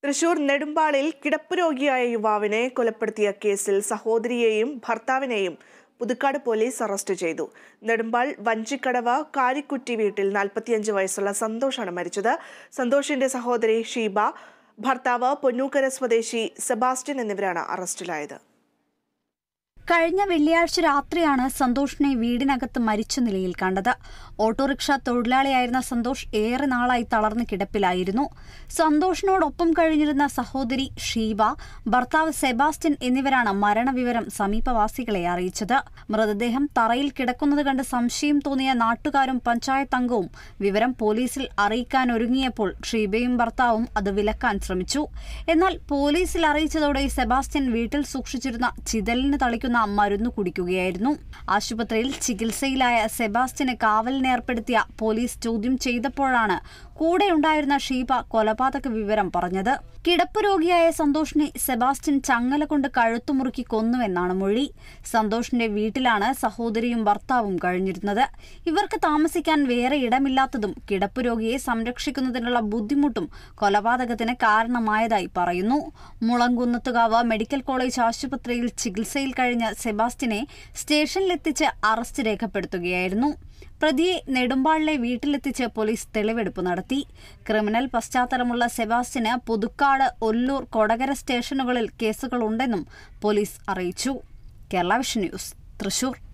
തൃശൂർ നെടുമ്പാളിൽ കിടപ്പ് രോഗിയായ യുവാവിനെ കൊലപ്പെടുത്തിയ കേസിൽ സഹോദരിയെയും ഭർത്താവിനെയും പുതുക്കാട് പോലീസ് അറസ്റ്റ് ചെയ്തു നെടുമ്പാൾ വഞ്ചിക്കടവ് കാരിക്കുറ്റി വീട്ടിൽ നാൽപ്പത്തിയഞ്ച് വയസ്സുള്ള സന്തോഷാണ് മരിച്ചത് സന്തോഷിന്റെ സഹോദരി ഷീബ ഭർത്താവ് പൊന്നൂക്കര സ്വദേശി സെബാസ്റ്റ്യൻ എന്നിവരാണ് അറസ്റ്റിലായത് കഴിഞ്ഞ വെള്ളിയാഴ്ച രാത്രിയാണ് സന്തോഷിനെ വീടിനകത്ത് മരിച്ച നിലയിൽ കണ്ടത് ഓട്ടോറിക്ഷ തൊഴിലാളിയായിരുന്ന സന്തോഷ് ഏറെ നാളായി തളർന്ന് കിടപ്പിലായിരുന്നു സന്തോഷിനോടൊപ്പം കഴിഞ്ഞിരുന്ന സഹോദരി ഷീബ ഭർത്താവ് സെബാസ്റ്റ്യൻ എന്നിവരാണ് മരണവിവരം സമീപവാസികളെ അറിയിച്ചത് മൃതദേഹം തറയിൽ കിടക്കുന്നത് കണ്ട് സംശയം തോന്നിയ നാട്ടുകാരും പഞ്ചായത്ത് അംഗവും വിവരം പോലീസിൽ അറിയിക്കാൻ ഒരുങ്ങിയപ്പോൾ ഷീബയും ഭർത്താവും അത് വിലക്കാൻ ശ്രമിച്ചു എന്നാൽ പോലീസിൽ അറിയിച്ചതോടെ സെബാസ്റ്റ്യൻ വീട്ടിൽ സൂക്ഷിച്ചിരുന്ന ചിതലിന് തളിക്കുന്ന മരുന്ന് കുടിക്കുകയായിരുന്നു ആശുപത്രിയിൽ ചികിത്സയിലായ സെബാസ്റ്റ്യന് കാവലിന് ഏർപ്പെടുത്തിയ പോലീസ് ചോദ്യം ചെയ്തപ്പോഴാണ് കൂടെയുണ്ടായിരുന്ന ഷീബ കൊലപാതക വിവരം പറഞ്ഞത് കിടപ്പ് രോഗിയായ സന്തോഷിനെ സെബാസ്റ്റ്യൻ ചങ്ങല കൊണ്ട് കഴുത്തുമുറുക്കി കൊന്നുവെന്നാണ് മൊഴി സന്തോഷിന്റെ വീട്ടിലാണ് സഹോദരിയും ഭർത്താവും കഴിഞ്ഞിരുന്നത് ഇവർക്ക് താമസിക്കാൻ വേറെ ഇടമില്ലാത്തതും കിടപ്പ് രോഗിയെ സംരക്ഷിക്കുന്നതിനുള്ള ബുദ്ധിമുട്ടും കൊലപാതകത്തിന് കാരണമായതായി പറയുന്നു മുളങ്കുന്നത്തുകാവ് മെഡിക്കൽ കോളേജ് ആശുപത്രിയിൽ ചികിത്സയിൽ കഴിഞ്ഞ സെബാസ്റ്റ്യനെ സ്റ്റേഷനിലെത്തിച്ച് അറസ്റ്റ് രേഖപ്പെടുത്തുകയായിരുന്നു പ്രതിയെ നെടുമ്പാളിലെ വീട്ടിലെത്തിച്ച് പോലീസ് തെളിവെടുപ്പ് നടത്തി ക്രിമിനൽ പശ്ചാത്തലമുള്ള സെബാസ്റ്റ്യന് പുതുക്കാട് ഒല്ലൂർ കൊടകര സ്റ്റേഷനുകളിൽ കേസുകളുണ്ടെന്നും പോലീസ് അറിയിച്ചു കേരള വിഷൻ ന്യൂസ് തൃശൂർ